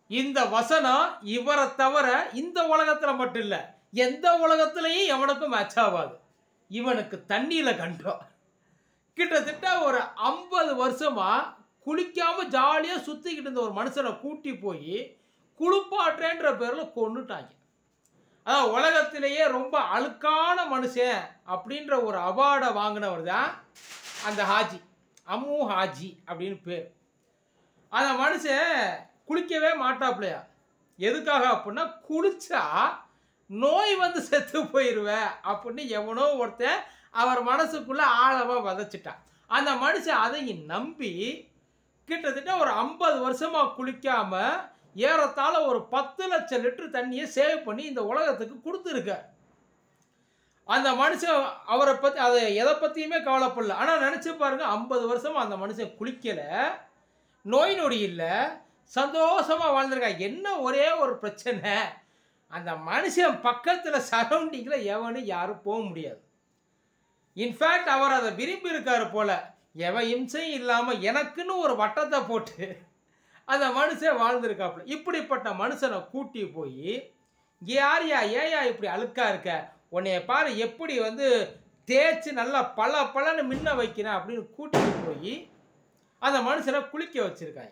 இந்த வசனம் இவரை தவிர இந்த உலகத்துல மட்டும் இல்ல எந்த உலகத்திலையும் எவனுக்கும் மேட்ச் ஆகாது இவனுக்கு தண்ணியில கண்டோம் கிட்டத்தட்ட ஒரு ஐம்பது வருஷமா குளிக்காம ஜாலியா சுத்திக்கிட்டு இருந்த ஒரு மனுஷனை கூட்டி போய் குளிப்பாட்டுறேன்ற பேர்ல கொன்னுட்டாங்க அதான் உலகத்திலேயே ரொம்ப அழுக்கான மனுஷன் அப்படின்ற ஒரு அவார்டை வாங்கினவர் தான் அந்த ஹாஜி அம்மு ஹாஜி அப்படின்னு பேர் அந்த மனுஷன் குளிக்கவே மாட்டாப்லையா எதுக்காக அப்படின்னா குளிச்சா நோய் வந்து செத்து போயிடுவேன் அப்படின்னு எவனோ ஒருத்தன் அவர் மனசுக்குள்ள ஆழமாக வதச்சிட்டான் அந்த மனுஷன் அதையும் நம்பி கிட்டத்தட்ட ஒரு ஐம்பது வருஷமா குளிக்காம ஏறத்தாழ ஒரு பத்து லட்சம் லிட்டர் தண்ணியை சேவ் பண்ணி இந்த உலகத்துக்கு கொடுத்துருக்கார் அந்த மனுஷன் அவரை பற்றி அதை எதை பற்றியுமே கவலைப்படல ஆனால் நினச்சி பாருங்க ஐம்பது வருஷமா அந்த மனுஷன் குளிக்கலை நோய் நொடி இல்லை சந்தோஷமாக வாழ்ந்திருக்கான் என்ன ஒரே ஒரு பிரச்சனை அந்த மனுஷன் பக்கத்தில் சரௌண்டிங்கில் எவனும் யாரும் போக முடியாது இன்ஃபேக்ட் அவர் அதை விரும்பி இருக்காரு போல எவன் இம்சையும் இல்லாமல் எனக்குன்னு ஒரு வட்டத்தை போட்டு அந்த மனுஷன் வாழ்ந்திருக்காப்புல இப்படிப்பட்ட மனுஷனை கூட்டி போய் யார்யா ஏயா இப்படி அழுக்கா இருக்க உன்னைய பாரு எப்படி வந்து தேய்ச்சி நல்லா பல பலன்னு மின்ன வைக்கிறேன் அப்படின்னு கூட்டிட்டு போய் அந்த மனுஷனை குளிக்க வச்சிருக்காங்க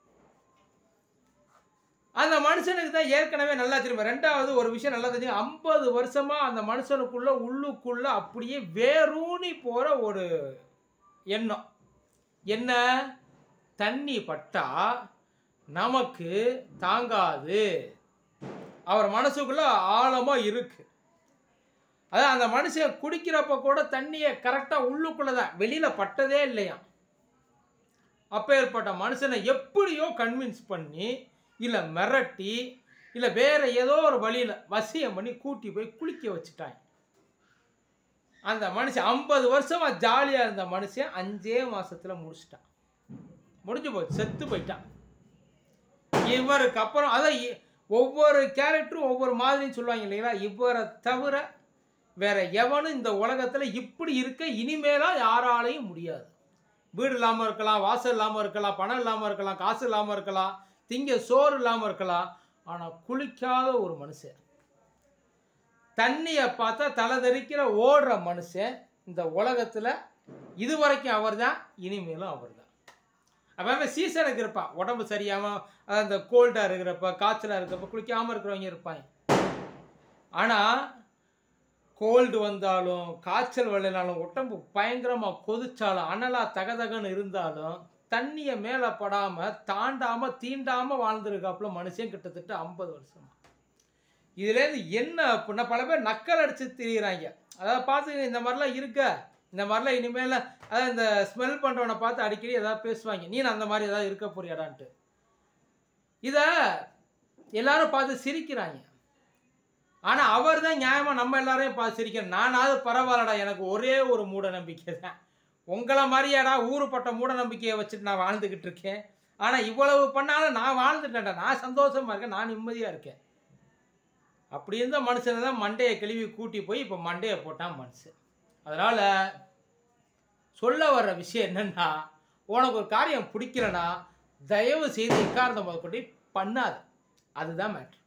அந்த மனுஷனுக்கு தான் ஏற்கனவே நல்லா தெரியும் ரெண்டாவது ஒரு விஷயம் நல்லா தெரியும் ஐம்பது வருஷமா அந்த மனுஷனுக்குள்ள உள்ளுக்குள்ள அப்படியே வேரூனி போற ஒரு எண்ணம் என்ன தண்ணி பட்டா நமக்கு தாங்காது அவர் மனசுக்குள்ள ஆழமா இருக்கு அதான் அந்த மனுஷன் குடிக்கிறப்ப கூட தண்ணியை கரெக்டாக உள்ளுக்குள்ள தான் வெளியில பட்டதே இல்லையா அப்பேற்பட்ட மனுஷனை எப்படியோ கன்வின்ஸ் பண்ணி இல்லை மிரட்டி இல்லை வேற ஏதோ ஒரு வழியில் வசியம் பண்ணி கூட்டி போய் குளிக்க வச்சுட்டாங்க அந்த மனுஷன் ஐம்பது வருஷமா ஜாலியாக இருந்த மனுஷன் அஞ்சே மாசத்துல முடிச்சிட்டான் முடிஞ்சு போச்சு செத்து போயிட்டான் இவருக்கு அப்புறம் அதான் இ- ஒவ்வொரு கேரக்டரும் ஒவ்வொரு மாதிரின்னு சொல்லுவாங்க இல்லைங்களா இவரை தவிர வேற எவனும் இந்த உலகத்துல இப்படி இருக்க இனிமேலா யாராலையும் முடியாது வீடு இல்லாமல் இருக்கலாம் வாசல் இல்லாமல் இருக்கலாம் பணம் இல்லாமல் இருக்கலாம் காசு இல்லாமல் இருக்கலாம் திங்க சோறு இல்லாமல் இருக்கலாம் ஆனால் குளிக்காத ஒரு மனுஷன் தண்ணியை பார்த்தா தலை தெறிக்கிற ஓடுற மனுஷன் இந்த உலகத்தில் இது வரைக்கும் அவர் தான் இனிமேலும் அவர் தான் அவன் சீசனுக்கு இருப்பான் உடம்பு சரியாமல் அந்த கோல்டாக இருக்கிறப்ப காய்ச்சலாக இருக்கிறப்ப குளிக்காமல் இருக்கிறவங்க இருப்பாங்க ஆனால் கோல்டு வந்தாலும் காய்ச்சல் வரலைனாலும் உடம்பு பயங்கரமாக கொதிச்சாலும் அனலாக தகதகன்னு இருந்தாலும் தண்ணியை மேலே படாமல் தாண்டாமல் தீண்டாமல் வாழ்ந்துருக்காப்புல மனுஷன் கிட்டத்தட்ட ஐம்பது வருஷமா இதுலேருந்து என்ன அப்படின்னா பல பேர் நக்கல் அடிச்சு திரியிறாங்க அதாவது பார்த்து இந்த மாதிரிலாம் இருக்க இந்த மாதிரிலாம் இனிமேல் அதாவது இந்த ஸ்மெல் பண்ணுறவனை பார்த்து அடிக்கடி ஏதாவது பேசுவாங்க நீ அந்த மாதிரி ஏதாவது இருக்க போறியாடான்ட்டு இதை எல்லாரும் பார்த்து சிரிக்கிறாங்க ஆனால் அவர் தான் நியாயமாக நம்ம எல்லாரையும் பார்த்து சிரிக்கிறோம் நானாவது பரவாயில்லடா எனக்கு ஒரே ஒரு மூட நம்பிக்கை தான் உங்களை மாதிரியாடா ஊருப்பட்ட மூட நம்பிக்கையை வச்சுட்டு நான் வாழ்ந்துக்கிட்டு இருக்கேன் ஆனால் இவ்வளவு பண்ணாலும் நான் வாழ்ந்துட்டேன்டா நான் சந்தோஷமா இருக்கேன் நான் நிம்மதியாக இருக்கேன் அப்படி இருந்த மனுஷனை தான் மண்டையை கழுவி கூட்டி போய் இப்போ மண்டையை போட்டான் மனுஷன் அதனால் சொல்ல வர்ற விஷயம் என்னன்னா உனக்கு ஒரு காரியம் பிடிக்கலனா தயவு செய்து எக்காரணத்தை முதற்கொண்டு பண்ணாது அதுதான் மேட்ரு